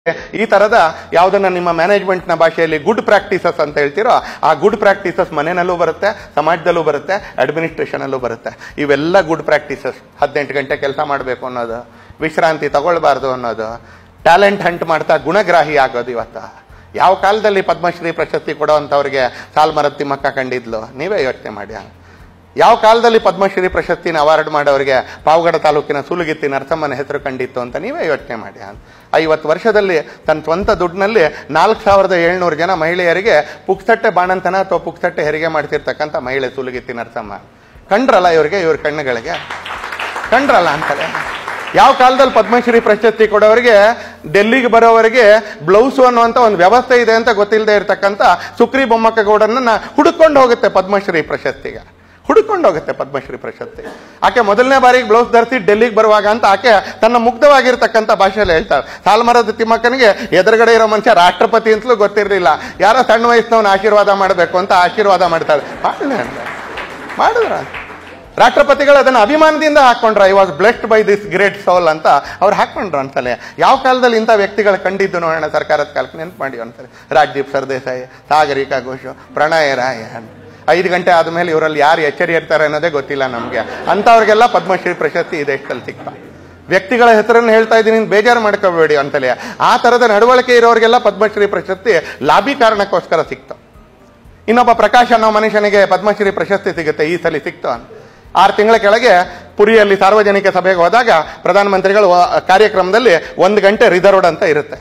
ಈ ತರದ ಯಾವುದನ್ನ ನಿಮ್ಮ ಮ್ಯಾನೇಜ್ಮೆಂಟ್ ನ ಭಾಷೆಯಲ್ಲಿ ಗುಡ್ ಪ್ರಾಕ್ಟೀಸಸ್ ಅಂತ ಹೇಳ್ತೀರೋ ಆ ಗುಡ್ ಪ್ರಾಕ್ಟೀಸಸ್ ಮನೆಯಲ್ಲೂ ಬರುತ್ತೆ ಸಮಾಜದಲ್ಲೂ ಬರುತ್ತೆ ಅಡ್ಮಿನಿಸ್ಟ್ರೇಷನ್ ಅಲ್ಲೂ ಬರುತ್ತೆ ಇವೆಲ್ಲ ಗುಡ್ ಪ್ರಾಕ್ಟೀಸಸ್ ಹದಿನೆಂಟು ಗಂಟೆ ಕೆಲಸ ಮಾಡಬೇಕು ಅನ್ನೋದು ವಿಶ್ರಾಂತಿ ತಗೊಳ್ಬಾರ್ದು ಅನ್ನೋದು ಟ್ಯಾಲೆಂಟ್ ಹಂಟ್ ಮಾಡ್ತಾ ಗುಣಗ್ರಾಹಿ ಆಗೋದು ಇವತ್ತು ಯಾವ ಕಾಲದಲ್ಲಿ ಪದ್ಮಶ್ರೀ ಪ್ರಶಸ್ತಿ ಕೊಡೋವಂಥವ್ರಿಗೆ ಸಾಲ್ಮರದ ತಿಮ್ಮಕ್ಕ ಕಂಡಿದ್ಲು ನೀವೇ ಯೋಚನೆ ಮಾಡಿ ಯಾವ ಕಾಲದಲ್ಲಿ ಪದ್ಮಶ್ರೀ ಪ್ರಶಸ್ತಿನ ಅವಾರ್ಡ್ ಮಾಡೋರಿಗೆ ಪಾವಗಡ ತಾಲೂಕಿನ ಸುಲಗಿತ್ತಿ ನರಸಮ್ಮನ ಹೆಸರು ಕಂಡಿತ್ತು ಅಂತ ನೀವೇ ಯೋಚನೆ ಮಾಡಿ ಐವತ್ತು ವರ್ಷದಲ್ಲಿ ತನ್ನ ಸ್ವಂತ ದುಡ್ಡಿನಲ್ಲಿ ನಾಲ್ಕು ಸಾವಿರದ ಏಳ್ನೂರು ಜನ ಮಹಿಳೆಯರಿಗೆ ಪುಕ್ಸಟ್ಟೆ ಬಾಣಂತನ ಅಥವಾ ಪುಕ್ಸಟ್ಟೆ ಹೆರಿಗೆ ಮಾಡ್ತಿರ್ತಕ್ಕಂಥ ಮಹಿಳೆ ಸುಲಗಿತ್ತಿ ನರಸಮ್ಮ ಕಂಡ್ರಲ್ಲ ಇವ್ರಿಗೆ ಇವ್ರ ಕಣ್ಣುಗಳಿಗೆ ಕಂಡ್ರಲ್ಲ ಅಂತಾರೆ ಯಾವ ಕಾಲದಲ್ಲಿ ಪದ್ಮಶ್ರೀ ಪ್ರಶಸ್ತಿ ಕೊಡೋರಿಗೆ ಡೆಲ್ಲಿಗೆ ಬರೋವರಿಗೆ ಬ್ಲೌಸು ಅನ್ನುವಂತ ಒಂದು ವ್ಯವಸ್ಥೆ ಇದೆ ಅಂತ ಗೊತ್ತಿಲ್ಲದೆ ಇರತಕ್ಕಂಥ ಸುಕ್ರಿ ಬೊಮ್ಮಕ್ಕ ಗೌಡರನ್ನ ಹುಡುಕೊಂಡು ಹೋಗುತ್ತೆ ಪದ್ಮಶ್ರೀ ಪ್ರಶಸ್ತಿಗೆ ಹುಡುಕೊಂಡು ಹೋಗುತ್ತೆ ಪದ್ಮಶ್ರೀ ಪ್ರಶಸ್ತಿ ಆಕೆ ಮೊದಲನೇ ಬಾರಿಗೆ ಬ್ಲೌಸ್ ಧರಿಸಿ ಡೆಲ್ಲಿಗೆ ಬರುವಾಗ ಅಂತ ಆಕೆ ತನ್ನ ಮುಗ್ಧವಾಗಿರ್ತಕ್ಕಂಥ ಭಾಷೆಯಲ್ಲಿ ಹೇಳ್ತಾಳೆ ಸಾಲ್ಮರದ ತಿಮ್ಮಕ್ಕನಿಗೆ ಎದುರುಗಡೆ ಇರೋ ಮನುಷ್ಯ ರಾಷ್ಟ್ರಪತಿ ಅಂತಲೂ ಗೊತ್ತಿರಲಿಲ್ಲ ಯಾರೋ ಸಣ್ಣ ವಯಸ್ಸಿನವನ್ನ ಆಶೀರ್ವಾದ ಮಾಡಬೇಕು ಅಂತ ಆಶೀರ್ವಾದ ಮಾಡ್ತಾಳೆ ಮಾಡಲಿ ಅಂತ ಮಾಡಿದ್ರ ರಾಷ್ಟ್ರಪತಿಗಳು ಅದನ್ನ ಅಭಿಮಾನದಿಂದ ಹಾಕೊಂಡ್ರ I was blessed by this great soul ಅಂತ ಅವ್ರು ಹಾಕೊಂಡ್ರು ಅಂತಲೇ ಯಾವ ಕಾಲದಲ್ಲಿ ಇಂಥ ವ್ಯಕ್ತಿಗಳು ಕಂಡಿದ್ದು ನೋಡೋಣ ಸರ್ಕಾರದ ಕಾಲಕ್ಕೆ ನೆನಪು ಮಾಡಿ ಅಂತಾರೆ ರಾಜ್ದೀಪ್ ಸರ್ದೇಸಾಯಿ ಸಾಗರಿಕಾ ಘೋಷ್ ಪ್ರಣಯ ರಾಯ ಐದು ಗಂಟೆ ಆದ್ಮೇಲೆ ಇವರಲ್ಲಿ ಯಾರು ಎಚ್ಚರಿ ಇರ್ತಾರೆ ಅನ್ನೋದೇ ಗೊತ್ತಿಲ್ಲ ನಮಗೆ ಅಂಥವ್ರಿಗೆಲ್ಲ ಪದ್ಮಶ್ರೀ ಪ್ರಶಸ್ತಿ ಈ ದೇಶದಲ್ಲಿ ಸಿಗ್ತಾ ವ್ಯಕ್ತಿಗಳ ಹೆಸರನ್ನು ಹೇಳ್ತಾ ಇದ್ದೀನಿ ನೀನು ಬೇಜಾರು ಮಾಡ್ಕೋಬೇಡಿ ಅಂತಲೇ ಆ ತರದ ನಡವಳಿಕೆ ಇರೋರಿಗೆಲ್ಲ ಪದ್ಮಶ್ರೀ ಪ್ರಶಸ್ತಿ ಲಾಭಿ ಕಾರಣಕ್ಕೋಸ್ಕರ ಸಿಕ್ತು ಇನ್ನೊಬ್ಬ ಪ್ರಕಾಶ್ ಅನ್ನೋ ಮನುಷ್ಯನಿಗೆ ಪದ್ಮಶ್ರೀ ಪ್ರಶಸ್ತಿ ಸಿಗುತ್ತೆ ಈ ಸಲ ಸಿಕ್ತು ಅಂತ ಆರು ತಿಂಗಳ ಕೆಳಗೆ ಪುರಿಯಲ್ಲಿ ಸಾರ್ವಜನಿಕ ಸಭೆಗೆ ಹೋದಾಗ ಪ್ರಧಾನಮಂತ್ರಿಗಳು ವ- ಕಾರ್ಯಕ್ರಮದಲ್ಲಿ ಒಂದು ಗಂಟೆ ರಿಸರ್ವ್ಡ್ ಅಂತ ಇರುತ್ತೆ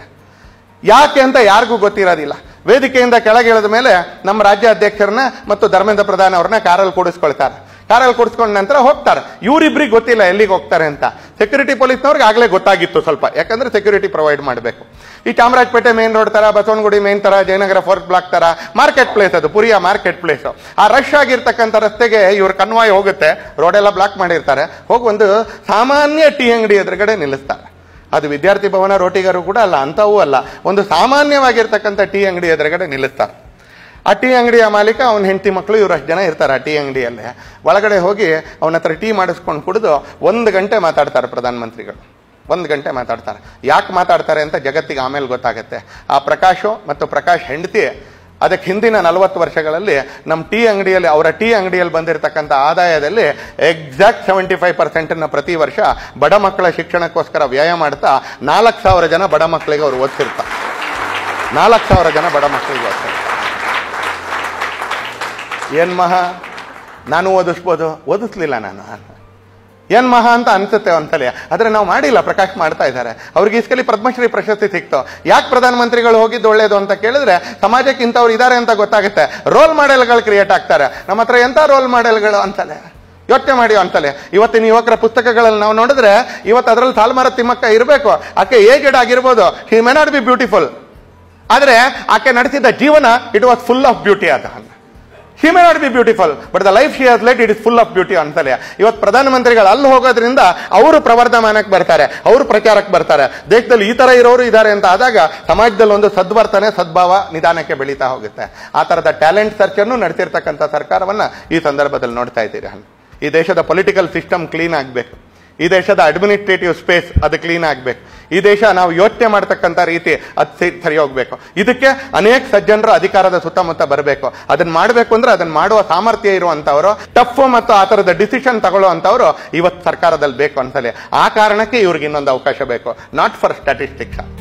ಯಾಕೆ ಅಂತ ಯಾರಿಗೂ ಗೊತ್ತಿರೋದಿಲ್ಲ ವೇದಿಕೆಯಿಂದ ಕೆಳಗೆ ಇಳಿದ ಮೇಲೆ ನಮ್ಮ ರಾಜ್ಯ ಅಧ್ಯಕ್ಷರನ್ನ ಮತ್ತು ಧರ್ಮೇಂದ್ರ ಪ್ರಧಾನ್ ಅವ್ರನ್ನ ಕಾರಲ್ಲಿ ಕೂಡಿಸ್ಕೊಳ್ತಾರೆ ಕಾರಲ್ಲಿ ಕೂಡಿಸ್ಕೊಂಡ ನಂತರ ಹೋಗ್ತಾರೆ ಇವರಿಬ್ರಿಗೆ ಗೊತ್ತಿಲ್ಲ ಎಲ್ಲಿಗೆ ಹೋಗ್ತಾರೆ ಅಂತ ಸೆಕ್ಯೂರಿಟಿ ಪೊಲೀಸ್ನವ್ರಿಗೆ ಆಗಲೇ ಗೊತ್ತಾಗಿತ್ತು ಸ್ವಲ್ಪ ಯಾಕಂದ್ರೆ ಸೆಕ್ಯೂರಿಟಿ ಪ್ರೊವೈಡ್ ಮಾಡಬೇಕು ಈ ಚಾಮರಾಜಪೇಟೆ ಮೇನ್ ರೋಡ್ ತರ ಬಸವನಗುಡಿ ಮೇನ್ ತರ ಜಯನಗರ ಫೋರ್ತ್ ಬ್ಲಾಕ್ ತರ ಮಾರ್ಕೆಟ್ ಪ್ಲೇಸ್ ಅದು ಪುರಿಯ ಮಾರ್ಕೆಟ್ ಪ್ಲೇಸ್ ಆ ರಶ್ ಆಗಿರ್ತಕ್ಕಂಥ ರಸ್ತೆಗೆ ಇವ್ರ ಕನ್ವಾಯ್ ಹೋಗುತ್ತೆ ರೋಡ್ ಎಲ್ಲ ಬ್ಲಾಕ್ ಮಾಡಿರ್ತಾರೆ ಹೋಗಿ ಒಂದು ಸಾಮಾನ್ಯ ಟೀ ಅಂಗಡಿ ಎದುರುಗಡೆ ನಿಲ್ಲಿಸ್ತಾರೆ ಅದು ವಿದ್ಯಾರ್ಥಿ ಭವನ ರೋಟಿಗರು ಕೂಡ ಅಲ್ಲ ಅಂಥವೂ ಅಲ್ಲ ಒಂದು ಸಾಮಾನ್ಯವಾಗಿರ್ತಕ್ಕಂಥ ಟೀ ಅಂಗಡಿ ಎದುರುಗಡೆ ನಿಲ್ಲಿಸ್ತಾರೆ ಆ ಟೀ ಅಂಗಡಿಯ ಮಾಲೀಕ ಅವನ ಹೆಂಡತಿ ಮಕ್ಕಳು ಇವರಷ್ಟು ಜನ ಇರ್ತಾರೆ ಆ ಟೀ ಅಂಗಡಿಯಲ್ಲಿ ಒಳಗಡೆ ಹೋಗಿ ಅವನ ಹತ್ರ ಟೀ ಮಾಡಿಸ್ಕೊಂಡು ಕುಡಿದು ಒಂದು ಗಂಟೆ ಮಾತಾಡ್ತಾರೆ ಪ್ರಧಾನಮಂತ್ರಿಗಳು ಒಂದು ಗಂಟೆ ಮಾತಾಡ್ತಾರೆ ಯಾಕೆ ಮಾತಾಡ್ತಾರೆ ಅಂತ ಜಗತ್ತಿಗೆ ಆಮೇಲೆ ಗೊತ್ತಾಗುತ್ತೆ ಆ ಪ್ರಕಾಶು ಮತ್ತು ಪ್ರಕಾಶ್ ಹೆಂಡತಿ ಅದಕ್ಕೆ ಹಿಂದಿನ ನಲವತ್ತು ವರ್ಷಗಳಲ್ಲಿ ನಮ್ಮ ಟೀ ಅಂಗಡಿಯಲ್ಲಿ ಅವರ ಟೀ ಅಂಗಡಿಯಲ್ಲಿ ಬಂದಿರತಕ್ಕಂಥ ಆದಾಯದಲ್ಲಿ ಎಕ್ಸಾಕ್ಟ್ ಸೆವೆಂಟಿ ಫೈವ್ ಪರ್ಸೆಂಟನ್ನು ಪ್ರತಿ ವರ್ಷ ಬಡ ಮಕ್ಕಳ ಶಿಕ್ಷಣಕ್ಕೋಸ್ಕರ ವ್ಯಯ ಮಾಡ್ತಾ ನಾಲ್ಕು ಸಾವಿರ ಜನ ಬಡ ಮಕ್ಕಳಿಗೆ ಅವರು ಓದಿಸಿರ್ತಾರೆ ನಾಲ್ಕು ಸಾವಿರ ಜನ ಬಡ ಮಕ್ಕಳಿಗೆ ಓದಿಸ್ತಾರೆ ಏನ್ ಮಹಾ ನಾನು ಓದಿಸ್ಬೋದು ಓದಿಸ್ಲಿಲ್ಲ ನಾನು ಏನ್ ಮಹಾ ಅಂತ ಅನ್ಸುತ್ತೆ ಒಂದ್ಸಲಿ ಆದ್ರೆ ನಾವು ಮಾಡಿಲ್ಲ ಪ್ರಕಾಶ್ ಮಾಡ್ತಾ ಇದ್ದಾರೆ ಅವ್ರಿಗೆ ಈ ಸಲ ಪದ್ಮಶ್ರೀ ಪ್ರಶಸ್ತಿ ಸಿಕ್ತು ಯಾಕೆ ಪ್ರಧಾನಮಂತ್ರಿಗಳು ಹೋಗಿದ್ದು ಒಳ್ಳೇದು ಅಂತ ಕೇಳಿದ್ರೆ ಸಮಾಜಕ್ಕೆ ಇಂಥವ್ರು ಇದ್ದಾರೆ ಅಂತ ಗೊತ್ತಾಗುತ್ತೆ ರೋಲ್ ಮಾಡೆಲ್ಗಳು ಕ್ರಿಯೇಟ್ ಆಗ್ತಾರೆ ನಮ್ಮ ಹತ್ರ ಎಂತ ರೋಲ್ ಮಾಡೆಲ್ಗಳು ಅಂತಲೇ ಯೋಚನೆ ಮಾಡಿ ಅಂತಲೇ ಇವತ್ತಿನ ಯುವಕರ ಪುಸ್ತಕಗಳಲ್ಲಿ ನಾವು ನೋಡಿದ್ರೆ ಇವತ್ತು ಅದರಲ್ಲಿ ಸಾಲ್ಮಾರ ತಿಮ್ಮಕ್ಕ ಇರಬೇಕು ಆಕೆ ಏಜೆಡ್ ಆಗಿರ್ಬೋದು he may not be beautiful ಆದ್ರೆ ಆಕೆ ನಡೆಸಿದ ಜೀವನ it was full of beauty ಅದ he may not be beautiful but the life she has led it is full of beauty ಅಂತಲೇ ಇವತ್ತು ಪ್ರಧಾನಮಂತ್ರಿಗಳು ಅಲ್ಲಿ ಹೋಗೋದ್ರಿಂದ ಅವರು ಪ್ರವರ್ಧಮಾನಕ್ಕೆ ಬರ್ತಾರೆ ಅವರು ಪ್ರಚಾರಕ್ಕೆ ಬರ್ತಾರೆ ದೇಶದಲ್ಲಿ ಈ ತರ ಇರೋರು ಇದ್ದಾರೆ ಅಂತ ಆದಾಗ ಸಮಾಜದಲ್ಲಿ ಒಂದು ಸದ್ವರ್ತನೆ ಸದ್ಭಾವ ನಿಧಾನಕ್ಕೆ ಬೆಳೀತಾ ಹೋಗುತ್ತೆ ಆ ತರದ ಟ್ಯಾಲೆಂಟ್ ಸರ್ಚ್ ಅನ್ನು ನಡೆಸಿರ್ತಕ್ಕಂಥ ಸರ್ಕಾರವನ್ನ ಈ ಸಂದರ್ಭದಲ್ಲಿ ನೋಡ್ತಾ ಇದ್ದೀರಿ ಈ ದೇಶದ ಪೊಲಿಟಿಕಲ್ ಸಿಸ್ಟಮ್ ಕ್ಲೀನ್ ಆಗಬೇಕು ಈ ದೇಶದ ಅಡ್ಮಿನಿಸ್ಟ್ರೇಟಿವ್ ಸ್ಪೇಸ್ ಅದು ಕ್ಲೀನ್ ಆಗಬೇಕು ಈ ದೇಶ ನಾವು ಯೋಚನೆ ಮಾಡ್ತಕ್ಕಂಥ ರೀತಿ ಅದು ಸಿ- ಸರಿ ಹೋಗ್ಬೇಕು ಇದಕ್ಕೆ ಅನೇಕ ಸಜ್ಜನರು ಅಧಿಕಾರದ ಸುತ್ತಮುತ್ತ ಬರಬೇಕು ಅದನ್ನ ಮಾಡಬೇಕು ಅಂದ್ರೆ ಅದನ್ನ ಮಾಡುವ ಸಾಮರ್ಥ್ಯ ಇರುವಂತವರು ಟಫ್ ಮತ್ತು ಆ ತರದ ಡಿಸಿಷನ್ ತಗೊಳ್ಳುವಂತವರು ಇವತ್ತು ಸರ್ಕಾರದಲ್ಲಿ ಬೇಕು ಅನ್ಸಲಿ ಆ ಕಾರಣಕ್ಕೆ ಇವ್ರಿಗೆ ಇನ್ನೊಂದು ಅವಕಾಶ ಬೇಕು ನಾಟ್ ಫಾರ್ ಸ್ಟ್ಯಾಟಿಸ್ಟಿಕ್ಸ್